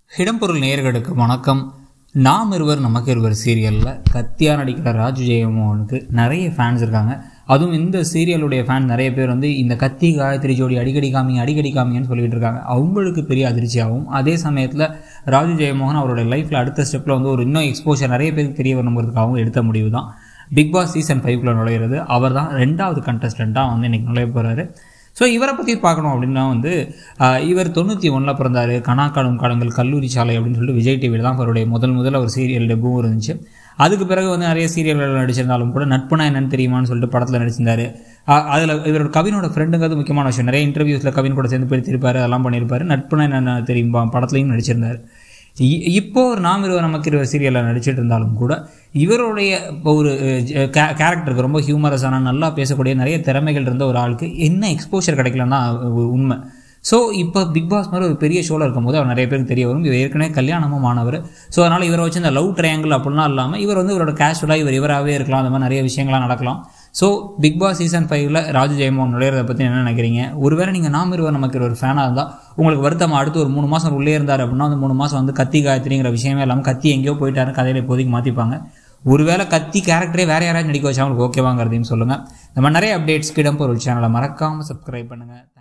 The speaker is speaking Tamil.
இடம்பொருள் நேயர்களுக்கு வணக்கம் நாம் இருவர் நமக்கு இருவர் சீரியலில் கத்தியாக நடிக்கிற ராஜு ஜெயமோகனுக்கு நிறைய ஃபேன்ஸ் இருக்காங்க அதுவும் இந்த சீரியலுடைய ஃபேன் நிறைய பேர் வந்து இந்த கத்தி காயத்ரி ஜோடி அடிக்கடி காமிங்க அடிக்கடி காமிங்கன்னு சொல்லிட்டு இருக்காங்க அவங்களுக்கு பெரிய அதிர்ச்சியாகும் அதே சமயத்தில் ராஜு ஜெயமோகன் அவருடைய லைஃப்பில் அடுத்த ஸ்டெப்பில் வந்து ஒரு இன்னும் எக்ஸ்போஷர் நிறைய பேருக்கு தெரிய வரணுங்கிறதுக்காகவும் எடுத்த முடிவு தான் பிக் பாஸ் சீசன் ஃபைவ்க்குள்ள நுழையிறது அவர் தான் ரெண்டாவது கண்டஸ்டண்ட்டாக வந்து இன்றைக்கி நுழைய போகிறாரு ஸோ இவரை பற்றி பார்க்கணும் அப்படின்னா வந்து ஆஹ், இவர் தொண்ணூற்றி ஒன்றில் பிறந்தார் கணாக்காடும் காலங்கள் கல்லூரி சாலை அப்படின்னு சொல்லிட்டு விஜய் டிவியில் தான் அவருடைய முதல் முதல்ல ஒரு சீரியல் டெபுவும் இருந்துச்சு அதுக்கு பிறகு வந்து நிறைய சீரியல்கள் நடிச்சிருந்தாலும் கூட நட்புனா என்னன்னு தெரியுமான்னு சொல்லிட்டு படத்தில் நடிச்சிருந்தாரு அதில் இவரோட கவினோட ஃப்ரெண்டுங்கிறது முக்கியமான விஷயம் நிறைய இன்டர்வியூஸில் கவின் கூட சேர்ந்து பேசியிருப்பாரு அதெல்லாம் பண்ணியிருப்பாரு நட்புனா என்ன தெரியுமா படத்துலையும் நடிச்சிருந்தாரு இ- இப்போ ஒரு நாம் இருவர் நமக்கு இருவர் சீரியலில் நடிச்சிட்டு இருந்தாலும் கூட இவருடைய இப்போ ஒரு கேரக்டருக்கு ரொம்ப ஹியூமரஸான நல்லா பேசக்கூடிய நிறைய திறமைகள் இருந்த ஒரு ஆளுக்கு என்ன எக்ஸ்போஷர் கிடைக்கலன்னா ஒரு உண்மை ஸோ இப்போ பிக் பாஸ் மாதிரி ஒரு பெரிய ஷோவில் இருக்கும்போது அவர் நிறைய பேருக்கு தெரிய வரும் இவர் ஏற்கனவே கல்யாணமும் ஆனவர் ஸோ அதனால் இவரை வச்சு இந்த லவ் ட்ரையாங்கிள் அப்படிலாம் இல்லாமல் இவர் வந்து இவரோட கேஷுவலாக இவர் இவராகவே இருக்கலாம் அந்த மாதிரி நிறைய விஷயங்கள்லாம் நடக்கலாம் ஸோ பிக் பாஸ் சீசன் ஃபைவ்ல ராஜு ஜெயமோகன் நுழையிறத பற்றி என்ன நினைக்கிறீங்க ஒருவேளை நீங்கள் நாம் இருவர் நமக்கு ஒரு ஃபேனாக இருந்தால் உங்களுக்கு வருத்தமா அடுத்து ஒரு மூணு மாதம் உள்ளே இருந்தார் அப்படின்னா அந்த மூணு மாதம் வந்து கத்தி காயத்ரிங்கிற விஷயமே இல்லாமல் கத்தி எங்கேயோ போயிட்டாரு கதையில இப்போதைக்கு மாற்றிப்பாங்க ஒருவேளை கத்தி கேரக்டரே வேறு யாராவது நடிக்க வச்சா அவங்களுக்கு ஓகேவாங்கிறதையும் சொல்லுங்கள் இந்த மாதிரி நிறைய அப்டேட்ஸ்க்கு இடம் பொருள் சேனலை மறக்காமல் சப்ஸ்கிரைப் பண்ணுங்கள்